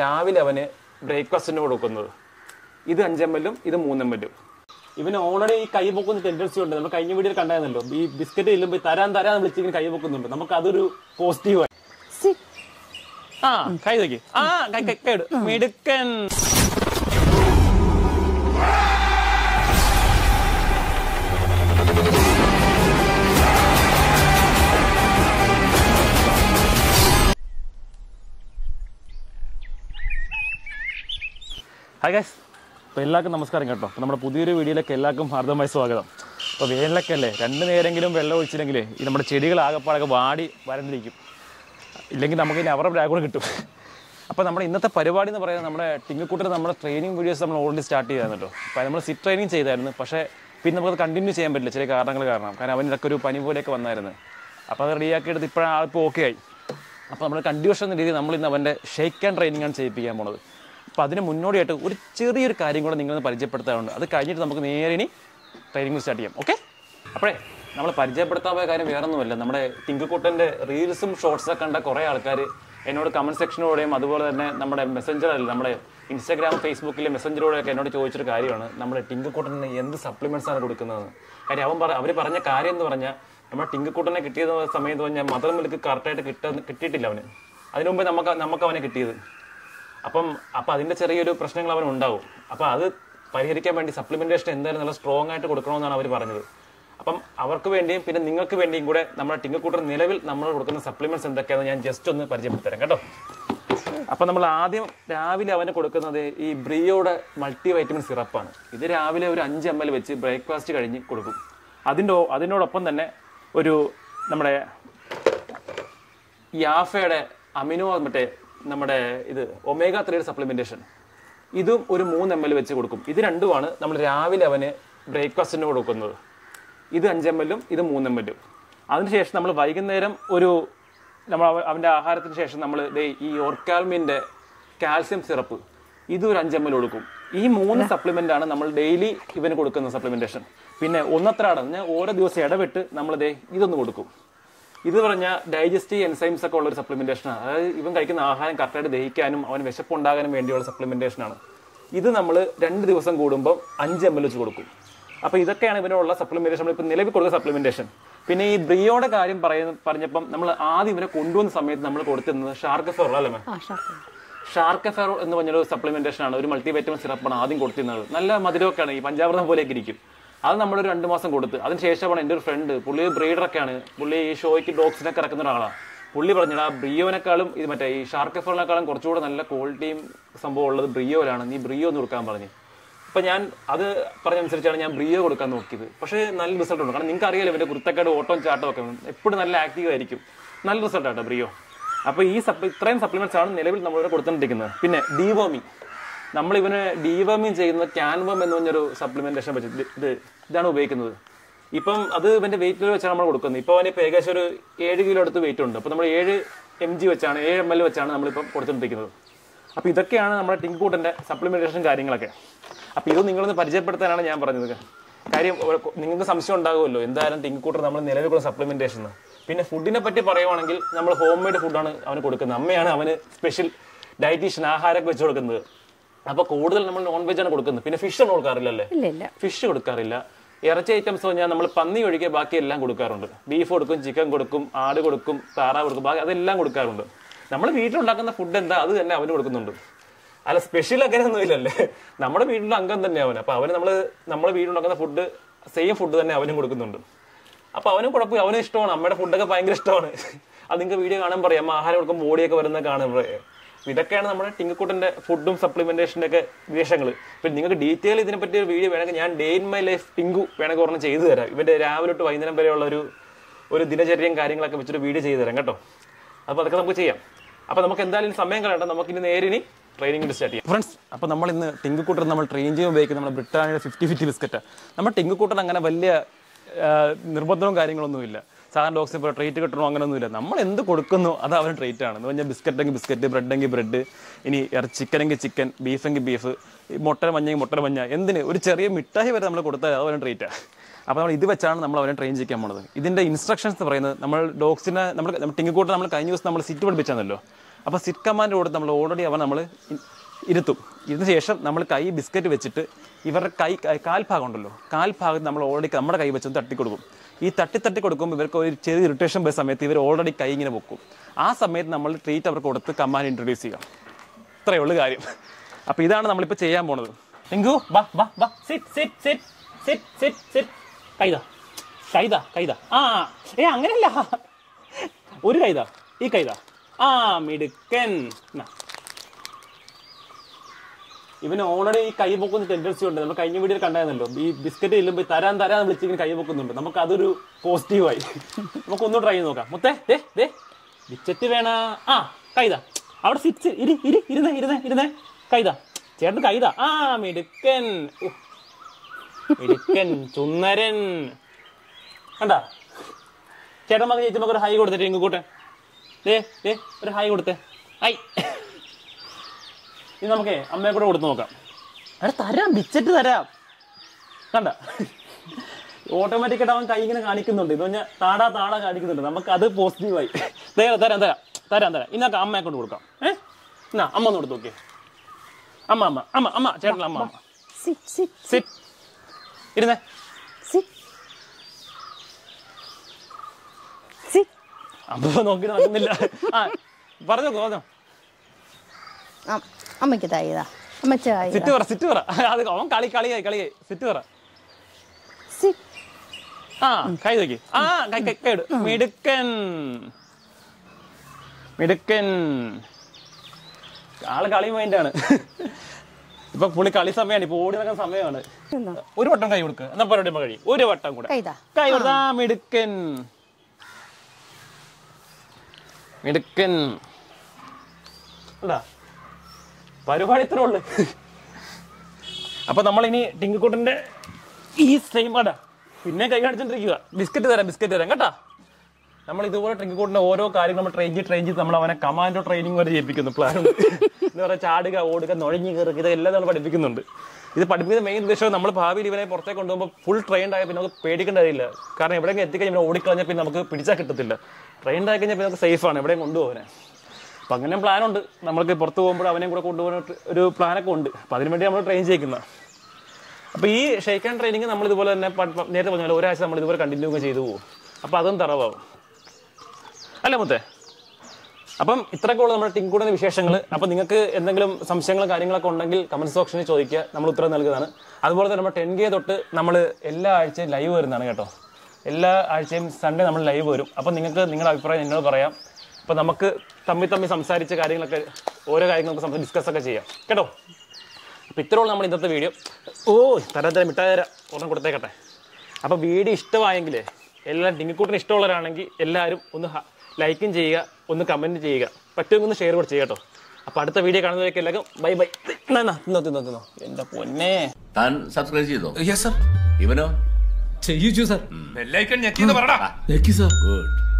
രാവിലെ അവന് ബ്രേക്ക്ഫാസ്റ്റിന് കൊടുക്കുന്നത് ഇത് അഞ്ചെമ്മലും ഇത് മൂന്നെമ്മലും ഇവന് ഓൾറെഡി ഈ കൈ പൊക്കുന്ന ടെൻഡൻസി ഉണ്ട് നമ്മൾ കഴിഞ്ഞ വീഡിയോയിൽ കണ്ടായിരുന്നല്ലോ ഈ ബിസ്ക്കറ്റ് ചെല്ലുമ്പോൾ തരാൻ തരാൻ വിളിച്ചിങ്ങനെ കൈ പൊക്കുന്നുണ്ട് നമുക്ക് അതൊരു പോസിറ്റീവ് ആ കൈ നോക്കി ആ കൈ കൈ കൈ ഇട്. മിടുക്കൻ ഹായ് ഗൈസ് അപ്പോൾ എല്ലാവർക്കും നമസ്കാരം കേട്ടോ അപ്പോൾ നമ്മുടെ പുതിയൊരു വീഡിയോയിലേക്ക് എല്ലാവർക്കും ഹാർദവമായി സ്വാഗതം അപ്പോൾ വേനലൊക്കെ അല്ലേ രണ്ട് നേരെങ്കിലും വെള്ളം ഒഴിച്ചില്ലെങ്കിൽ ഈ നമ്മുടെ ചെടികൾ ആകെപ്പാടൊക്കെ വാടി വരണ്ടിരിക്കും ഇല്ലെങ്കിൽ നമുക്ക് ഇനി അവരുടെ ബ്രാഗ് കൂടെ കിട്ടും അപ്പോൾ നമ്മുടെ ഇന്നത്തെ പരിപാടി എന്ന് പറയുന്നത് നമ്മുടെ ടിങ്ങിക്കൂട്ടിൽ നമ്മുടെ ട്രെയിനിങ് വീഡിയോസ് നമ്മൾ ഓൾറെഡി സ്റ്റാർട്ട് ചെയ്തായിരുന്നു കേട്ടോ അപ്പോൾ നമ്മൾ സിറ്റ് ട്രെയിനിങ് ചെയ്തായിരുന്നു പക്ഷേ പിന്നെ നമുക്കത് കണ്ടിന്യൂ ചെയ്യാൻ പറ്റില്ല ചില കാരണങ്ങൾ കാരണം കാരണം അവന് ഇതൊക്കെ ഒരു പനി പോലെയൊക്കെ വന്നായിരുന്നു അപ്പോൾ അത് റെഡിയാക്കി എടുത്ത് ഇപ്പോഴാണ് ആളിപ്പോൾ ഓക്കെ ആയി അപ്പോൾ നമ്മൾ കണ്ടിന്യൂഷൻ എന്ന രീതിയിൽ നമ്മൾ ഇന്ന് അവൻ്റെ ഷെയ്ക്ക് ആൻഡ് ട്രെയിനിങ് ആണ് ചെയ്യിപ്പിക്കാൻ പോണത് അപ്പോൾ അതിന് മുന്നോടിയായിട്ട് ഒരു ചെറിയൊരു കാര്യം കൂടെ നിങ്ങളൊന്ന് പരിചയപ്പെടുത്താറുണ്ട് അത് കഴിഞ്ഞിട്ട് നമുക്ക് നേരെ ഇനി ട്രെയിനിങ് സ്റ്റാർട്ട് ചെയ്യാം ഓക്കെ അപ്പോഴേ നമ്മൾ പരിചയപ്പെടുത്താൻ പോയ കാര്യം വേറൊന്നുമല്ല നമ്മുടെ ടിങ്കുക്കുട്ടൻ്റെ റീൽസും ഷോർട്സൊക്കെ കണ്ട കുറേ ആൾക്കാർ എന്നോട് കമൻറ്റ് സെക്ഷനോടെയും അതുപോലെ തന്നെ നമ്മുടെ മെസ്സഞ്ചറിൽ നമ്മുടെ ഇൻസ്റ്റാഗ്രാം ഫേസ്ബുക്കിലെ മെസ്സഞ്ചറോടെയൊക്കെ എന്നോട് ചോദിച്ചൊരു കാര്യമാണ് നമ്മുടെ ടിങ്കുക്കുട്ടന് എന്ത് സപ്ലിമെൻറ്റ്സ് ആണ് കൊടുക്കുന്നതെന്ന് കാര്യം അവൻ പറ അവർ പറഞ്ഞ കാര്യം എന്ന് പറഞ്ഞാൽ നമ്മുടെ ടിങ്കുക്കുട്ടനെ കിട്ടിയ സമയത്ത് പറഞ്ഞാൽ മദർ മിൽക്ക് കറക്റ്റായിട്ട് കിട്ട കിട്ടിയിട്ടില്ല അവന് അതിനു മുമ്പ് നമുക്ക് നമുക്ക് അവനെ കിട്ടിയത് അപ്പം അപ്പം അതിൻ്റെ ചെറിയൊരു പ്രശ്നങ്ങൾ അവൻ ഉണ്ടാവും അപ്പം അത് പരിഹരിക്കാൻ വേണ്ടി സപ്ലിമെൻറ്റേഷൻ എന്തായാലും നല്ല സ്ട്രോങ് ആയിട്ട് കൊടുക്കണമെന്നാണ് അവർ പറഞ്ഞത് അപ്പം അവർക്ക് വേണ്ടിയും പിന്നെ നിങ്ങൾക്ക് വേണ്ടിയും കൂടെ നമ്മുടെ ടിങ്കക്കൂട്ടർ നിലവിൽ നമ്മൾ കൊടുക്കുന്ന സപ്ലിമെന്റ്സ് എന്തൊക്കെയാണെന്ന് ഞാൻ ജസ്റ്റ് ഒന്ന് പരിചയപ്പെടുത്തരാം കേട്ടോ അപ്പം നമ്മൾ ആദ്യം രാവിലെ അവന് കൊടുക്കുന്നത് ഈ ബ്രിയോയുടെ മൾട്ടി വൈറ്റമിൻ സിറപ്പാണ് ഇത് രാവിലെ ഒരു അഞ്ച് എം എൽ വെച്ച് ബ്രേക്ക്ഫാസ്റ്റ് കഴിഞ്ഞ് കൊടുക്കും അതിൻ്റെ അതിനോടൊപ്പം തന്നെ ഒരു നമ്മുടെ യാഫയുടെ അമിനോ മറ്റേ നമ്മുടെ ഇത് ഒമേഗ ത്രീയുടെ സപ്ലിമെന്റേഷൻ ഇതും ഒരു മൂന്ന് എം എൽ വെച്ച് കൊടുക്കും ഇത് രണ്ടുമാണ് നമ്മൾ രാവിലെ അവന് ബ്രേക്ക്ഫാസ്റ്റിന് കൊടുക്കുന്നത് ഇത് അഞ്ച് എം എല്ലും ഇത് മൂന്ന് എം എല്ലും അതിനുശേഷം നമ്മൾ വൈകുന്നേരം ഒരു നമ്മൾ അവ- അവന്റെ ആഹാരത്തിന് ശേഷം നമ്മൾ ഈ ഓർക്കാൽമിന്റെ കാൽസ്യം സിറപ്പ് ഇത് ഒരു അഞ്ച് എം എൽ കൊടുക്കും ഈ മൂന്ന് സപ്ലിമെന്റ് ആണ് നമ്മൾ ഡെയിലി ഇവന് കൊടുക്കുന്ന സപ്ലിമെന്റേഷൻ പിന്നെ ഒന്നത്രാടം ഓരോ ദിവസം ഇടവിട്ട് നമ്മൾ ദേ ഇതൊന്ന് കൊടുക്കും ഇത് പറഞ്ഞ ഡൈജസ്റ്റീവ് എൻസൈംസ് ഒക്കെ ഉള്ള ഒരു സപ്ലിമെന്റേഷൻ ആണ് അതായത് ഇവൻ കഴിക്കുന്ന ആഹാരം കറക്റ്റായിട്ട് ദഹിക്കാനും അവന് വിശപ്പുണ്ടാകാനും വേണ്ടിയുള്ള സപ്ലിമെന്റേഷൻ ആണ് ഇത് നമ്മൾ രണ്ട് ദിവസം കൂടുമ്പോൾ അഞ്ച് എം എൽ വെച്ച് കൊടുക്കും അപ്പൊ ഇതൊക്കെയാണ് ഇവനുള്ള സപ്ലിമെന്റേഷൻ നമ്മളിപ്പോൾ നിലവിൽ കൊടുക്കുന്ന സപ്ലിമെന്റേഷൻ പിന്നെ ഈ ബ്രിയോയുടെ കാര്യം പറയുന്ന പറഞ്ഞപ്പം നമ്മൾ ആദ്യം ഇവനെ കൊണ്ടുവന്ന സമയത്ത് നമ്മൾ കൊടുത്തിരുന്നത് ഷാർക്ക് ഫെറോ അല്ലേ മാം ആ ഷർട്ട് ഷാർക്ക് ഫെറോ എന്ന് പറഞ്ഞൊരു സപ്ലിമെന്റേഷൻ ആണ് ഒരു മൾട്ടി വൈറ്റമിൻ സിറപ്പാണ് ആദ്യം കൊടുത്തിരുന്നത് നല്ല മധുരമൊക്കെയാണ് ഈ പഞ്ചാമൃതം പോലെയൊക്കെ ഇരിക്കും അത് നമ്മളൊരു രണ്ട് മാസം കൊടുത്ത് അതിനുശേഷമാണ് എൻ്റെ ഒരു ഫ്രണ്ട് പുള്ളി ബ്രീഡറൊക്കെയാണ് പുള്ളി ഈ ഷോയ്ക്ക് ഡോഗ്സിനൊക്കെ ഇറക്കുന്ന ഒരാളാണ് പുള്ളി പറഞ്ഞാൽ ആ ബ്രിയോനേക്കാളും ഇത് മറ്റേ ഈ ഷാർക്ക് ഫെറോനേക്കാളും കുറച്ചുകൂടെ നല്ല ക്വാളിറ്റിയും സംഭവം ഉള്ളത് ബ്രിയോയിലാണ് നീ ബ്രിയോ ഒന്ന് കൊടുക്കാൻ പറഞ്ഞു അപ്പൊ ഞാൻ അത് പറഞ്ഞനുസരിച്ചാണ് ഞാൻ ബ്രിയോ കൊടുക്കാൻ നോക്കിയത് പക്ഷേ നല്ല റിസൾട്ട് ഉണ്ട് കാരണം നിങ്ങൾക്ക് അറിയാലോ ഇവന്റെ കുരുത്തക്കേട് ഓട്ടവും ചാട്ടവും ഒക്കെ എപ്പോഴും നല്ല ആക്റ്റീവ് ആയിരിക്കും നല്ല റിസൾട്ട് ആട്ടോ ബ്രിയോ അപ്പൊ ഈ സപ്ലി ഇത്രയും സപ്ലിമെന്റ്സ് ആണ് നിലവിൽ നമ്മളിവിടെ കൊടുത്തുകൊണ്ടിരിക്കുന്നത് പിന്നെ ഡീവോമിങ് നമ്മൾ ഇവന് ഡീവോമിങ് ചെയ്യുന്നത് ക്യാൻവം എന്ന് പറഞ്ഞൊരു സപ്ലിമെന്റേഷൻ വെച്ച് ഇത് ഇത് ഇതാണ് ഉപയോഗിക്കുന്നത് ഇപ്പം അത് ഇവന്റെ വെയിറ്റിൽ വെച്ചാണ് നമ്മൾ കൊടുക്കുന്നത് ഇപ്പൊ അവന് ഇപ്പൊ ഏകദേശം ഒരു ഏഴ് കിലോ അടുത്ത് വെയിറ്റ് ഉണ്ട് അപ്പൊ നമ്മൾ ഏഴ് എം ജി വെച്ചാണ് ഏഴ് എം എൽ വെച്ചാണ് നമ്മളിപ്പം കൊടുത്തുകൊണ്ടിരിക്കുന്നത് അപ്പൊ ഇതൊക്കെയാണ് നമ്മുടെ ടിങ്കൂട്ടന്റെ സപ്ലിമെന്റേഷൻ കാര്യങ്ങളൊക്കെ അപ്പൊ ഇത് നിങ്ങളൊന്ന് പരിചയപ്പെടുത്താനാണ് ഞാൻ പറഞ്ഞത് കാര്യം ഒരു- നിങ്ങൾക്ക് സംശയം ഉണ്ടാകുമല്ലോ എന്തായാലും ടിങ്കൂട്ടർ നമ്മൾ നിലവിലുള്ള സപ്ലിമെന്റേഷൻ പിന്നെ ഫുഡിനെ പറ്റി പറയുവാണെങ്കിൽ നമ്മൾ ഹോം മെയ്ഡ് ഫുഡാണ് അവന് കൊടുക്കുന്നത് അമ്മയാണ് അവന് സ്പെഷ്യൽ ഡയറ്റീഷ്യൻ ആഹാരമൊക്കെ വെച്ച് കൊടുക്കുന്നത് അപ്പൊ കൂടുതൽ നമ്മൾ നോൺ വെജ് ആണ് കൊടുക്കുന്നത് പിന്നെ ഫിഷ് ഒന്നും കൊടുക്കാറില്ലല്ലേ ഇല്ല ഇല്ല ഫിഷ് കൊടുക്കാറില്ല ഇറച്ചി ഐറ്റംസ് പറഞ്ഞാൽ നമ്മൾ പന്നി ഒഴികെ ബാക്കി എല്ലാം കൊടുക്കാറുണ്ട് ബീഫ് കൊടുക്കും ചിക്കൻ കൊടുക്കും ആട് കൊടുക്കും താറാവ് കൊടുക്കും ബാക്കി അതെല്ലാം കൊടുക്കാറുണ്ട് നമ്മൾ വീട്ടിലുണ്ടാക്കുന്ന ഫുഡ് എന്താ അത് തന്നെ അവന് കൊടുക്കുന്നുണ്ട് അല്ല സ്പെഷ്യൽ അങ്ങനെയൊന്നും ഇല്ലല്ലേ നമ്മുടെ വീട്ടിലെ അംഗം തന്നെ അവന് അപ്പൊ അവന് നമ്മൾ നമ്മുടെ വീട്ടിലുണ്ടാക്കുന്ന ഫുഡ് സെയിം ഫുഡ് തന്നെ അവനും കൊടുക്കുന്നുണ്ട് അപ്പൊ അവനും കുഴപ്പമില്ല അവനും ഇഷ്ടമാണ് അമ്മയുടെ ഫുഡൊക്കെ ഭയങ്കര ഇഷ്ടമാണ് അത് നിങ്ങൾക്ക് വീഡിയോ കാണാൻ പറയാം അമ്മ ആഹാരം കൊടുക്കും ബോഡിയൊക്കെ വരുന്നത് കാണുമ്പോൾ ഇതൊക്കെയാണ് നമ്മുടെ ടിങ്കക്കൂട്ടന്റെ ഫുഡും സപ്ലിമെന്റേഷന്റെ ഒക്കെ വിശേഷങ്ങൾ പിന്നെ നിങ്ങൾക്ക് ഡീറ്റെയിൽ ഇതിനെ പറ്റി ഒരു വീഡിയോ വേണമെങ്കിൽ ഞാൻ day in my life Tinku വേണമെങ്കിൽ ഒരെണ്ണം ചെയ്തു തരാം ഇവന്റെ രാവിലെ തൊട്ട് വൈകുന്നേരം വരെയുള്ള ഒരു ഒരു ദിനചര്യയും കാര്യങ്ങളൊക്കെ വെച്ചൊരു വീഡിയോ ചെയ്തു തരാം കേട്ടോ അപ്പോൾ അതൊക്കെ നമുക്ക് ചെയ്യാം അപ്പൊ നമുക്ക് എന്തായാലും സമയം കളയണ്ട നമുക്ക് ഇനി നേരിനി ട്രെയിനിങ് സ്റ്റാർട്ട് ചെയ്യാം ഫ്രണ്ട്സ് അപ്പോൾ നമ്മൾ ഇന്ന് ടിങ്കുക്കൂട്ടർ നമ്മൾ ട്രെയിൻ ചെയ്യാൻ ഉപയോഗിക്കുന്ന നമ്മുടെ ബ്രിട്ടാനിയുടെ ഫിഫ്റ്റി ഫിഫ്റ്റി ബിസ്ക്കറ്റ് നമ്മുടെ ടിങ്കുക്കൂട്ടർ അങ്ങനെ വലിയ ആ, നിർബന്ധവും കാര്യങ്ങളൊന്നുമില്ല സാധാരണ ഡോഗ്സിന് ഇപ്പോൾ ട്രീറ്റ് കിട്ടണോ അങ്ങനെയൊന്നുമില്ല നമ്മൾ എന്ത് കൊടുക്കുന്നു അത് അവന് ട്രീറ്റ് ആണ് എന്ന് പറഞ്ഞാൽ ബിസ്ക്കറ്റ് എങ്കിൽ ബിസ്ക്കറ്റ് ബ്രെഡ് എങ്കിൽ ബ്രെഡ് ഇനി ചിക്കൻ എങ്കിൽ ചിക്കൻ ബീഫ് എങ്കിൽ ബീഫ് മുട്ട മഞ്ഞെങ്കിൽ മുട്ട മഞ്ഞ എന്തിന് ഒരു ചെറിയ മിഠായി വരെ നമ്മൾ കൊടുത്താൽ അത് അവന് ട്രീറ്റാണ് അപ്പോൾ നമ്മൾ ഇത് വെച്ചാണ് നമ്മൾ അവനെ ട്രെയിൻ ചെയ്യാൻ പോണത് ഇതിന്റെ ഇൻസ്ട്രക്ഷൻസ് എന്ന് പറയുന്നത് നമ്മൾ ഡോഗ്സിനെ നമ്മൾ ടിങ്ങിക്കൂട്ട് നമ്മൾ കഴിഞ്ഞ ദിവസം നമ്മൾ സിറ്റ് പഠിപ്പിച്ചാണല്ലോ അപ്പോൾ സിറ്റ് കമാൻഡ് കൊടുത്ത് നമ്മൾ ഓൾറെഡി അവൻ നമ്മൾ ഇരുത്തും ഇതിന് ശേഷം നമ്മൾ കൈ ബിസ്ക്കറ്റ് വെച്ചിട്ട് ഇവരുടെ കൈ കൈ- കാൽഭാഗം ഉണ്ടല്ലോ കാൽഭാഗത്ത് നമ്മൾ ഓൾറെഡി നമ്മുടെ കൈ വെച്ചൊന്ന് തട്ടി കൊടുക്കും ഈ തട്ടി തട്ടി കൊടുക്കുമ്പോൾ ഇവർക്ക് ഒരു ചെറിയ ഇറിറ്റേഷൻ വരുന്ന സമയത്ത് ഇവർ ഓൾറെഡി കൈ ഇങ്ങനെ പൊക്കും ആ സമയത്ത് നമ്മൾ ട്രീറ്റ് അവർക്ക് കൊടുത്ത് കമാൻഡ് ഇൻട്രൊഡ്യൂസ് ചെയ്യാം ഇത്രയേ ഉള്ളൂ കാര്യം അപ്പോൾ ഇതാണ് നമ്മളിപ്പോൾ ചെയ്യാൻ പോണത് ടിങ്കു ബാ ബാ ബാ sit sit sit sit sit sit കൈതാ കൈതാ കൈതാ ആ ഏ അങ്ങനെയല്ല ഒരു കൈതാ ഈ കൈതാ ആ മിടുക്കൻ നാ. ഇവന് ഓൾറെഡി ഈ കൈ പൊക്കുന്ന ടെൻഡൻസി ഉണ്ട് നമ്മൾ കഴിഞ്ഞ വീഡിയോയിൽ കണ്ടായിരുന്നല്ലോ ഈ ബിസ്ക്കറ്റ് ചെല്ലുമ്പോൾ തരാൻ തരാൻ വിളിച്ചിങ്ങനെ കൈ പൊക്കുന്നുണ്ട് നമുക്ക് അതൊരു പോസിറ്റീവായി നമുക്ക് ഒന്നും ട്രൈ ചെയ്ത് നോക്കാം മുത്തേ ദേ ദേ ബിസ്ക്കറ്റ് വേണ ആ കൈതാ അവിടെ സിറ്റ് ഇരി ഇരി ഇരുന്നേ ഇരുന്നേ ഇരുന്നേ കൈതാ ചേട്ടൻ കൈതാ ആ മിടുക്കൻ ഉ. മിടുക്കൻ ചുന്നരൻ കണ്ടാ ചേട്ടൻ മകൻ ചേച്ചി മകൻ ഒരു ഹൈ കൊടുത്തിട്ട് ഇങ്ങ് കൂട്ടെ ദേ ദേ ഒരു ഹൈ കൊടുത്തേ ഹൈ ഇനി നമുക്കേ അമ്മയെ കൂടെ കൊടുത്ത് നോക്കാം അവിടെ തരാം ബിച്ചറ്റ് തരാം കണ്ട ഓട്ടോമാറ്റിക്കായിട്ട് അവൻ കൈ ഇങ്ങനെ കാണിക്കുന്നുണ്ട് എന്ന് പറഞ്ഞാൽ താടാ താടാ കാണിക്കുന്നുണ്ട് നമുക്ക് അത് പോസിറ്റീവായി തരാം തരാം തരാം തരാം തരാം ഇന്നൊക്കെ അമ്മയെ കൊണ്ട് കൊടുക്കാം ഏ എന്നാ അമ്മ ഒന്ന് കൊടുത്ത് നോക്കിയേ അമ്മ അമ്മ അമ്മ അമ്മ ചേട്ടൻ അമ്മ അമ്മ Sit, sit, സിറ്റ് ഇരുന്നേ sit. Sit. അമ്മ നോക്കി നടക്കുന്നില്ല ആ പറഞ്ഞോ പറഞ്ഞോ ആ, അമ്മയ്ക്ക് തായിതാ അമ്മച്ച തായിതാ സിറ്റ് പറ സിറ്റ് പറ അത് അവൻ കളി കളിയായി കളിയായി സിറ്റ് പറ Sit. ആ കൈ നോക്കി ആ കൈ കൈ കൈ ഇട്. മിടുക്കൻ മിടുക്കൻ ആള് കളി മൈൻഡാണ് ഇപ്പൊ പുള്ളി കളി സമയമാണ് ഇപ്പൊ ഓടി നടക്കുന്ന സമയമാണ് എന്താ? ഒരു വട്ടം കൈ കൊടുക്കുക എന്നാ പരിപാടി കഴിയും ഒരു വട്ടം കൂടെ കൈതാ കൈ കൊടുത്താ മിടുക്കൻ മിടുക്കൻ അല്ല പരിപാടി ഇത്രേ ഉള്ളു അപ്പൊ നമ്മളിനി ടിങ്കിക്കുട്ടന്റെ ഈ സെയിം അടാ പിന്നെ കൈ കാണിച്ചോണ്ടിരിക്കുക ബിസ്ക്കറ്റ് തരാം ബിസ്ക്കറ്റ് തരാം കേട്ടാ നമ്മൾ ഇതുപോലെ ടിങ്കിക്കുട്ടിന്റെ ഓരോ കാര്യങ്ങൾ നമ്മൾ ട്രെയിൻ ചെയ്ത് ട്രെയിൻ ചെയ്ത് നമ്മൾ അവനെ കമാൻഡോ ട്രെയിനിങ് വരെ ചെയ്യിപ്പിക്കുന്നു പ്ലാൻ എന്ന് പറഞ്ഞാൽ ചാടുക ഓടുക നുഴഞ്ഞു കയറുക ഇതെല്ലാം നമ്മൾ പഠിപ്പിക്കുന്നുണ്ട് ഇത് പഠിപ്പിക്കുന്ന മെയിൻ ഉദ്ദേശം നമ്മൾ ഭാവിയിൽ ഇവനെ പുറത്തേക്ക് കൊണ്ടുപോകുമ്പോൾ ഫുൾ ട്രെയിൻഡ് ആയ പിന്നെ നമുക്ക് പേടിക്കേണ്ട കാര്യമില്ല കാരണം എവിടെയെങ്കിലും എത്തിക്കഴിഞ്ഞാൽ ഓടിക്കളഞ്ഞാൽ പിന്നെ നമുക്ക് പിടിച്ചാൽ കിട്ടത്തില്ല ട്രെയിൻഡ് ആയി കഴിഞ്ഞാൽ പിന്നെ നമുക്ക് സേഫാണ് എവിടെയും കൊണ്ടുപോകാൻ അപ്പം അങ്ങനെ പ്ലാനുണ്ട് നമ്മൾക്ക് പുറത്ത് പോകുമ്പോൾ അവനെയും കൂടെ കൊണ്ടുപോകാൻ ഒരു പ്ലാനൊക്കെ ഉണ്ട് അപ്പം അതിന് വേണ്ടി നമ്മൾ ട്രെയിൻ ചെയ്യിക്കുന്ന അപ്പോൾ ഈ ഷെയ്ക്ക് ആൻഡ് ട്രെയിനിങ് നമ്മൾ ഇതുപോലെ തന്നെ പ- പ- നേരത്തെ പറഞ്ഞ പോലെ ഒരാഴ്ച നമ്മൾ ഇതുപോലെ കണ്ടിന്യൂ ഒക്കെ ചെയ്തു പോകും അപ്പോൾ അതും തറവാകും അല്ലേ മുത്തേ അപ്പം ഇത്രയൊക്കെ ഉള്ള നമ്മുടെ ടിങ്കൂടിന്റെ വിശേഷങ്ങൾ അപ്പം നിങ്ങൾക്ക് എന്തെങ്കിലും സംശയങ്ങളും കാര്യങ്ങളൊക്കെ ഉണ്ടെങ്കിൽ കമന്റ് സെക്ഷനിൽ ചോദിക്കുക നമ്മൾ ഉത്തരം നൽകുന്നതാണ് അതുപോലെ തന്നെ നമ്മൾ ടെൻ കെ തൊട്ട് നമ്മൾ എല്ലാ ആഴ്ചയും ലൈവ് വരുന്നതാണ് കേട്ടോ എല്ലാ ആഴ്ചയും സൺഡേ നമ്മൾ ലൈവ് വരും അപ്പം നിങ്ങൾക്ക് നിങ്ങളുടെ അഭിപ്രായം എന്നോട് പറയാം അപ്പം നമുക്ക് തമ്മിൽ തമ്മിൽ സംസാരിച്ച കാര്യങ്ങളൊക്കെ ഓരോ കാര്യങ്ങളൊക്കെ നമുക്ക് ഡിസ്കസ് ഒക്കെ ചെയ്യാം കേട്ടോ അപ്പോൾ ഇത്രയുള്ള നമ്മൾ ഇന്നത്തെ വീഡിയോ ഓ തരാം തരാം മിഠായി തരാം ഒരെണ്ണം കൊടുത്തേക്കട്ടെ അപ്പോൾ വീഡിയോ ഇഷ്ടമായെങ്കിൽ എല്ലാം ടിങ്ങിക്കൂട്ടിന് ഇഷ്ടമുള്ളവരാണെങ്കിൽ എല്ലാവരും ഒന്ന് ലൈക്കും ചെയ്യുക ഒന്ന് കമൻറ്റ് ചെയ്യുക പറ്റുമെങ്കിൽ ഒന്ന് ഷെയർ കൂടെ ചെയ്യുക കേട്ടോ അപ്പോൾ അടുത്ത വീഡിയോ കാണുന്നവരൊക്കെ എല്ലാവർക്കും ബൈ ബൈ തിന്നോ തിന്നോ തിന്നോ എൻ്റെ പൊന്നേ താൻ സബ്സ്ക്രൈബ് ചെയ്തോ യെസ് സർ ഇവനോ ചെയ്യിച്ചു സർ ബെല്ലൈക്കൺ ഞെക്കിന്ന് പറടാ ഞെക്കി സർ ഗുഡ്